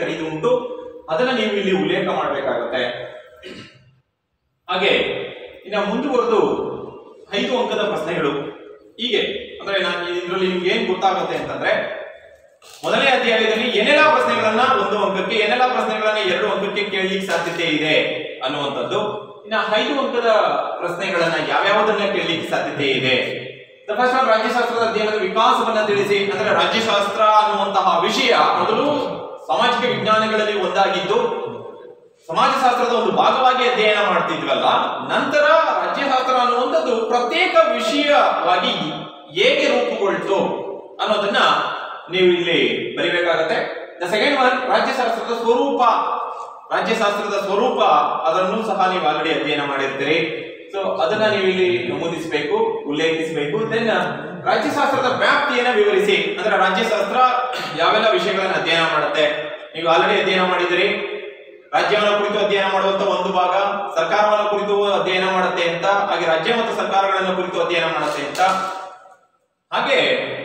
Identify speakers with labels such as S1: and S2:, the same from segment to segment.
S1: ಖರೀದಿ ಉಂಟು ಅದನ್ನ ನೀವು ಇಲ್ಲಿ ಉಲ್ಲೇಖ ಮಾಡಬೇಕಾಗುತ್ತೆ ಹಾಗೆ ಇನ್ನ ಮುಂದುವರೆದು ಐದು ಅಂಕದ ಪ್ರಶ್ನೆಗಳು ಹೀಗೆ ಅಂದ್ರೆ ನಾನು ಇದರಲ್ಲಿ ನಿಮ್ಗೆ ಏನ್ ಗೊತ್ತಾಗುತ್ತೆ ಅಂತಂದ್ರೆ ಮೊದಲನೇ ಅಧ್ಯಾಯದಲ್ಲಿ ಏನೆಲ್ಲ ಪ್ರಶ್ನೆಗಳನ್ನ ಒಂದು ಅಂಕಕ್ಕೆ ಏನೆಲ್ಲ ಪ್ರಶ್ನೆಗಳನ್ನ ಎರಡು ಅಂಕಕ್ಕೆ ಕೇಳಲಿಕ್ಕೆ ಸಾಧ್ಯತೆ ಇದೆ ಅನ್ನುವಂಥದ್ದು ಇನ್ನ ಐದು ಅಂಕದ ಪ್ರಶ್ನೆಗಳನ್ನ ಯಾವ್ಯಾವುದನ್ನ ಕೇಳಲಿಕ್ಕೆ ಸಾಧ್ಯತೆ ಇದೆ ಫಸ್ಟ್ ಆಫ್ ರಾಜ್ಯಶಾಸ್ತ್ರದ ಅಧ್ಯಯನದ ವಿಕಾಸವನ್ನ ತಿಳಿಸಿ ಅಂದ್ರೆ ರಾಜ್ಯಶಾಸ್ತ್ರ ಅನ್ನುವಂತಹ ವಿಷಯ ಮೊದಲು ಸಾಮಾಜಿಕ ವಿಜ್ಞಾನಗಳಲ್ಲಿ ಒಂದಾಗಿದ್ದು ಸಮಾಜಶಾಸ್ತ್ರದ ಒಂದು ಭಾಗವಾಗಿ ಅಧ್ಯಯನ ಮಾಡ್ತಿದ್ವಲ್ಲ ನಂತರ ರಾಜ್ಯಶಾಸ್ತ್ರ ಅನ್ನುವಂಥದ್ದು ಪ್ರತ್ಯೇಕ ವಿಷಯವಾಗಿ ಹೇಗೆ ರೂಪುಗೊಳ್ತು ಅನ್ನೋದನ್ನ ನೀವು ಇಲ್ಲಿ ಬರಿಬೇಕಾಗತ್ತೆ ದ ಸೆಕೆಂಡ್ ಒನ್ ರಾಜ್ಯಶಾಸ್ತ್ರದ ಸ್ವರೂಪ ರಾಜ್ಯಶಾಸ್ತ್ರದ ಸ್ವರೂಪ ಅದನ್ನು ಸಹ ನೀವು ಆಲ್ರೆಡಿ ಅಧ್ಯಯನ ಮಾಡಿರ್ತೀರಿ ಸೊ ಅದನ್ನ ನೀವು ಇಲ್ಲಿ ನಮೂದಿಸಬೇಕು ಉಲ್ಲೇಖಿಸಬೇಕು ದೆನ್ ರಾಜ್ಯಶಾಸ್ತ್ರದ ವ್ಯಾಪ್ತಿಯನ್ನ ವಿವರಿಸಿ ಅಂದ್ರೆ ರಾಜ್ಯಶಾಸ್ತ್ರ ಯಾವೆಲ್ಲ ವಿಷಯಗಳನ್ನ ಅಧ್ಯಯನ ಮಾಡುತ್ತೆ ನೀವು ಆಲ್ರೆಡಿ ಅಧ್ಯಯನ ಮಾಡಿದಿರಿ ರಾಜ್ಯವನ್ನ ಕುರಿತು ಅಧ್ಯಯನ ಮಾಡುವಂತ ಒಂದು ಭಾಗ ಸರ್ಕಾರವನ್ನ ಕುರಿತು ಅಧ್ಯಯನ ಮಾಡುತ್ತೆ ಅಂತ ಹಾಗೆ ರಾಜ್ಯ ಮತ್ತು ಸರ್ಕಾರಗಳನ್ನ ಕುರಿತು ಅಧ್ಯಯನ ಮಾಡುತ್ತೆ ಅಂತ ಹಾಗೆ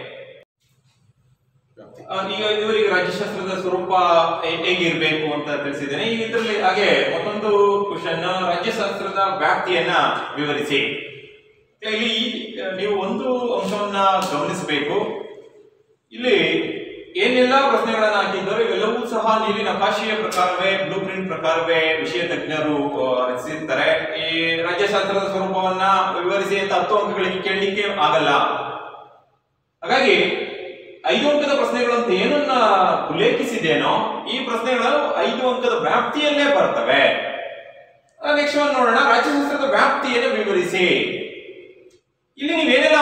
S1: ಆ, ಈಗ ಇವರಿಗೆ ರಾಜ್ಯಶಾಸ್ತ್ರದ ಸ್ವರೂಪ ಹೇ- ಹೇಗಿರ್ಬೇಕು ಅಂತ ತಿಳಿಸಿದ್ದೇನೆ ಈಗ ಇದರಲ್ಲಿ ಹಾಗೆ ಮತ್ತೊಂದು ಕ್ವಶನ್ ರಾಜ್ಯಶಾಸ್ತ್ರದ ವ್ಯಾಪ್ತಿಯನ್ನ ವಿವರಿಸಿ ಇಲ್ಲಿ ಈ- ನೀವು ಒಂದು ಅಂಶವನ್ನ ಗಮನಿಸಬೇಕು ಇಲ್ಲಿ ಏನೆಲ್ಲ ಪ್ರಶ್ನೆಗಳನ್ನ ಹಾಕಿದ್ದಾರೋ ಇವೆಲ್ಲವೂ ಸಹ ನೀಲಿ ನಕಾಶೆಯ ಪ್ರಕಾರವೇ ಬ್ಲೂ ಪ್ರಿಂಟ್ ಪ್ರಕಾರವೇ ವಿಷಯ ತಜ್ಞರು ಆ, ರಚಿಸಿರ್ತಾರೆ ಈ ರಾಜ್ಯಶಾಸ್ತ್ರದ ಸ್ವರೂಪವನ್ನ ವಿವರಿಸಿ ಅಂತ ಹತ್ತು ಅಂಕಗಳಿಗೆ ಕೇಳಲಿಕ್ಕೆ ಆಗಲ್ಲ ಹಾಗಾಗಿ ಐದು ಅಂಕದ ಪ್ರಶ್ನೆಗಳು ಅಂತ ಏನನ್ನ ಉಲ್ಲೇಖಿಸಿದೇನೋ ಈ ಪ್ರಶ್ನೆಗಳು ಐದು ಅಂಕದ ವ್ಯಾಪ್ತಿಯಲ್ಲೇ ಬರ್ತವೆ ನೆಕ್ಸ್ಟ್ ಒನ್ ನೋಡೋಣ ರಾಜ್ಯಶಾಸ್ತ್ರದ ವ್ಯಾಪ್ತಿಯನ್ನು ವಿವರಿಸಿ ಇಲ್ಲಿ ನೀವೇನೆಲ್ಲ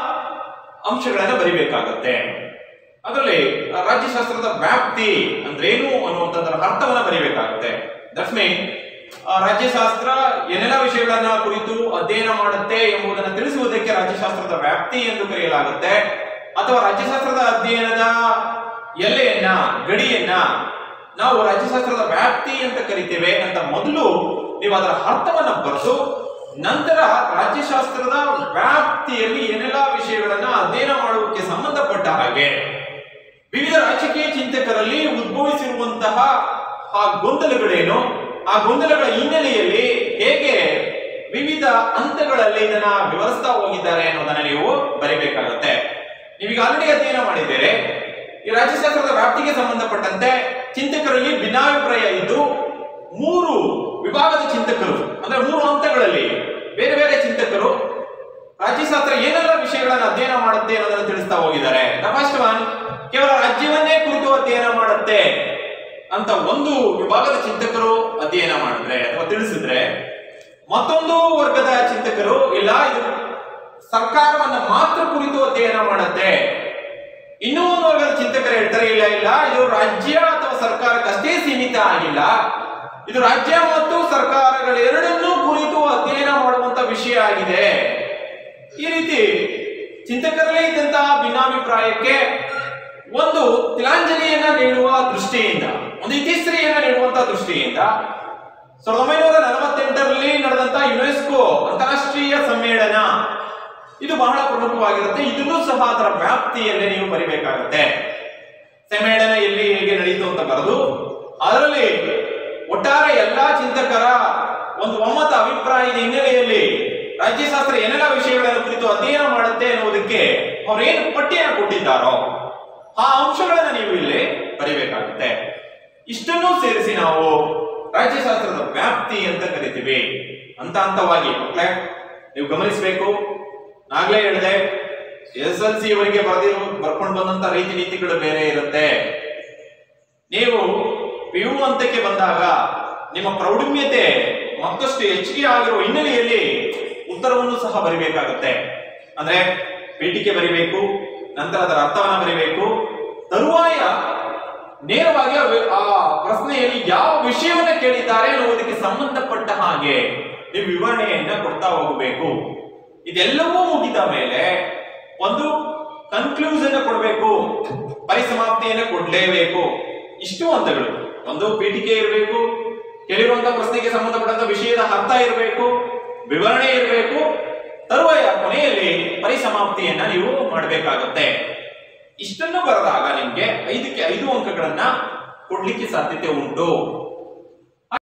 S1: ಅಂಶಗಳನ್ನ ಬರಿಬೇಕಾಗತ್ತೆ ಅದರಲ್ಲಿ ರಾಜ್ಯಶಾಸ್ತ್ರದ ವ್ಯಾಪ್ತಿ ಅಂದ್ರೇನು ಅನ್ನುವಂಥದ್ರ ಅರ್ಥವನ್ನ ಬರಿಬೇಕಾಗುತ್ತೆ ದಟ್ಸ್ ಮೀನ್ ರಾಜ್ಯಶಾಸ್ತ್ರ ಏನೆಲ್ಲ ವಿಷಯಗಳನ್ನ ಕುರಿತು ಅಧ್ಯಯನ ಮಾಡುತ್ತೆ ಎಂಬುದನ್ನು ತಿಳಿಸುವುದಕ್ಕೆ ರಾಜ್ಯಶಾಸ್ತ್ರದ ವ್ಯಾಪ್ತಿ ಎಂದು ಕರೆಯಲಾಗುತ್ತೆ ಅಥವಾ ರಾಜ್ಯಶಾಸ್ತ್ರದ ಅಧ್ಯಯನದ ಎಲ್ಲೆಯನ್ನ ಗಡಿಯನ್ನ ನಾವು ರಾಜ್ಯಶಾಸ್ತ್ರದ ವ್ಯಾಪ್ತಿ ಅಂತ ಕರಿತೇವೆ ಅಂತ ಮೊದಲು ನೀವು ಅದರ ಅರ್ಥವನ್ನ ಬರೆದು ನಂತರ ರಾಜ್ಯಶಾಸ್ತ್ರದ ವ್ಯಾಪ್ತಿಯಲ್ಲಿ ಏನೆಲ್ಲ ವಿಷಯಗಳನ್ನ ಅಧ್ಯಯನ ಮಾಡುವುದಕ್ಕೆ ಸಂಬಂಧಪಟ್ಟ ಹಾಗೆ ವಿವಿಧ ರಾಜಕೀಯ ಚಿಂತಕರಲ್ಲಿ ಉದ್ಭವಿಸಿರುವಂತಹ ಆ ಗೊಂದಲಗಳೇನು ಆ ಗೊಂದಲಗಳ ಹಿನ್ನೆಲೆಯಲ್ಲಿ ಹೇಗೆ ವಿವಿಧ ಹಂತಗಳಲ್ಲಿ ಇದನ್ನ ವಿವರಿಸ್ತಾ ಹೋಗಿದ್ದಾರೆ ಅನ್ನೋದನ್ನ ನೀವು ಬರಿಬೇಕಾಗುತ್ತೆ ನೀವೀಗ ಆಲ್ರೆಡಿ ಅಧ್ಯಯನ ಮಾಡಿದ್ದೀರಿ ಈ ರಾಜ್ಯಶಾಸ್ತ್ರದ ವ್ಯಾಪ್ತಿಗೆ ಸಂಬಂಧಪಟ್ಟಂತೆ ಚಿಂತಕರಲ್ಲಿ ಭಿನ್ನಾಭಿಪ್ರಾಯ ಇದ್ದು ಮೂರು ವಿಭಾಗದ ಚಿಂತಕರು ಅಂದ್ರೆ ಮೂರು ಹಂತಗಳಲ್ಲಿ ಬೇರೆ ಬೇರೆ ಚಿಂತಕರು ರಾಜ್ಯಶಾಸ್ತ್ರ ಏನೆಲ್ಲ ವಿಷಯಗಳನ್ನು ಅಧ್ಯಯನ ಮಾಡುತ್ತೆ ಅನ್ನೋದನ್ನು ತಿಳಿಸ್ತಾ ಹೋಗಿದ್ದಾರೆ ಫಸ್ಟ್ ಒನ್ ಕೇವಲ ರಾಜ್ಯವನ್ನೇ ಕುರಿತು ಅಧ್ಯಯನ ಮಾಡುತ್ತೆ ಅಂತ ಒಂದು ವಿಭಾಗದ ಚಿಂತಕರು ಅಧ್ಯಯನ ಮಾಡಿದ್ರೆ ಅಥವಾ ತಿಳಿಸಿದ್ರೆ ಮತ್ತೊಂದು ವರ್ಗದ ಚಿಂತಕರು ಇಲ್ಲ ಇದು ಸರ್ಕಾರವನ್ನ ಮಾತ್ರ ಕುರಿತು ಅಧ್ಯಯನ ಮಾಡುತ್ತೆ ಇನ್ನೂ ಒಂದು ವರ್ಗದ ಚಿಂತಕರು ಹೇಳ್ತಾರೆ ಇಲ್ಲ ಇಲ್ಲ ಇದು ರಾಜ್ಯ ಅಥವಾ ಸರ್ಕಾರಕ್ಕಷ್ಟೇ ಸೀಮಿತ ಆಗಿಲ್ಲ ಇದು ರಾಜ್ಯ ಮತ್ತು ಸರ್ಕಾರಗಳೆರಡನ್ನೂ ಕುರಿತು ಅಧ್ಯಯನ ಮಾಡುವಂತ ವಿಷಯ ಆಗಿದೆ ಈ ರೀತಿ ಚಿಂತಕರಲ್ಲೇ ಇದ್ದಂತಹ ಭಿನ್ನಾಭಿಪ್ರಾಯಕ್ಕೆ ಒಂದು ತಿಲಾಂಜಲಿಯನ್ನ ನೀಡುವ ದೃಷ್ಟಿಯಿಂದ ಒಂದು ಇತಿಶ್ರೀಯನ್ನ ನೀಡುವಂತಹ ದೃಷ್ಟಿಯಿಂದ ಸಾವಿರದ ಒಂಬೈನೂರ ನಲವತ್ತೆಂಟರಲ್ಲಿ ನಡೆದಂತಹ ಯುನೆಸ್ಕೋ ಅಂತಾರಾಷ್ಟ್ರೀಯ ಸಮ್ಮೇಳನ ಇದು ಬಹಳ ಪ್ರಮುಖವಾಗಿರುತ್ತೆ ಇದನ್ನು ಸಹ ಅದರ ವ್ಯಾಪ್ತಿಯಲ್ಲೇ ನೀವು ಬರಿಬೇಕಾಗುತ್ತೆ ಸಮ್ಮೇಳನ ಎಲ್ಲಿ ಹೇಗೆ ನಡೀತು ಅಂತ ಬರೆದು ಅದರಲ್ಲಿ ಒಟ್ಟಾರೆ ಎಲ್ಲಾ ಚಿಂತಕರ ಒಂದು ಒಮ್ಮತ ಅಭಿಪ್ರಾಯದ ಹಿನ್ನೆಲೆಯಲ್ಲಿ ರಾಜ್ಯಶಾಸ್ತ್ರ ಏನೆಲ್ಲ ವಿಷಯಗಳನ್ನು ಕುರಿತು ಅಧ್ಯಯನ ಮಾಡುತ್ತೆ ಎನ್ನುವುದಕ್ಕೆ ಅವ್ರೇನು ಪಟ್ಟಿಯನ್ನು ಕೊಟ್ಟಿದ್ದಾರೋ ಆ ಅಂಶಗಳನ್ನ ನೀವು ಇಲ್ಲಿ ಬರಿಬೇಕಾಗುತ್ತೆ ಇಷ್ಟನ್ನೂ ಸೇರಿಸಿ ನಾವು ರಾಜ್ಯಶಾಸ್ತ್ರದ ವ್ಯಾಪ್ತಿ ಅಂತ ಕರಿತೀವಿ ಹಂತ ಹಂತವಾಗಿ ಮಕ್ಕಳೇ ನೀವು ಗಮನಿಸಬೇಕು ನಾಗ್ಲೇ ಹೇಳಿದೆ ಎಸ್ ಎಲ್ ಸಿ ಅವರಿಗೆ ಬರೆದಿರೋ ಬರ್ಕೊಂಡು ಬಂದಂತ ರೀತಿ ನೀತಿಗಳು ಬೇರೆ ಇರುತ್ತೆ ನೀವು ಪಿ ಯು ಹಂತಕ್ಕೆ ಬಂದಾಗ ನಿಮ್ಮ ಪ್ರೌಢಮ್ಯತೆ ಮತ್ತಷ್ಟು ಹೆಚ್ಚಿಗೆ ಆಗಿರುವ ಹಿನ್ನೆಲೆಯಲ್ಲಿ ಉತ್ತರವನ್ನು ಸಹ ಬರಿಬೇಕಾಗುತ್ತೆ ಅಂದ್ರೆ ಪೀಠಿಕೆ ಬರಿಬೇಕು ನಂತರ ಅದರ ಅರ್ಥವನ್ನ ಬರಿಬೇಕು ತರುವಾಯ ನೇರವಾಗಿ ಅವ- ಆ ಪ್ರಶ್ನೆಯಲ್ಲಿ ಯಾವ ವಿಷಯವನ್ನ ಕೇಳಿದ್ದಾರೆ ಅನ್ನುವುದಕ್ಕೆ ಸಂಬಂಧಪಟ್ಟ ಹಾಗೆ ನೀವು ವಿವರಣೆಯನ್ನ ಕೊಡ್ತಾ ಹೋಗಬೇಕು ಇದೆಲ್ಲವೂ ಮುಗಿದ ಮೇಲೆ ಒಂದು ಕನ್ಕ್ಲೂಷನ್ ಕೊಡಬೇಕು ಪರಿಸಮಾಪ್ತಿಯನ್ನು ಕೊಡ್ಲೇಬೇಕು ಇಷ್ಟು ಹಂತಗಳು ಒಂದು ಪೀಠಿಕೆ ಇರಬೇಕು ಕೇಳಿರುವಂತಹ ಪ್ರಶ್ನೆಗೆ ಸಂಬಂಧಪಟ್ಟಂತ ವಿಷಯದ ಅರ್ಥ ಇರಬೇಕು ವಿವರಣೆ ಇರಬೇಕು ತರುವಾಯ ಕೊನೆಯಲ್ಲಿ ಪರಿಸಮಾಪ್ತಿಯನ್ನ ನೀವು ಮಾಡಬೇಕಾಗುತ್ತೆ ಇಷ್ಟನ್ನು ಬರೆದಾಗ ನಿಮ್ಗೆ ಐದಕ್ಕೆ ಐದು ಅಂಕಗಳನ್ನ ಕೊಡ್ಲಿಕ್ಕೆ ಸಾಧ್ಯತೆ ಉಂಟು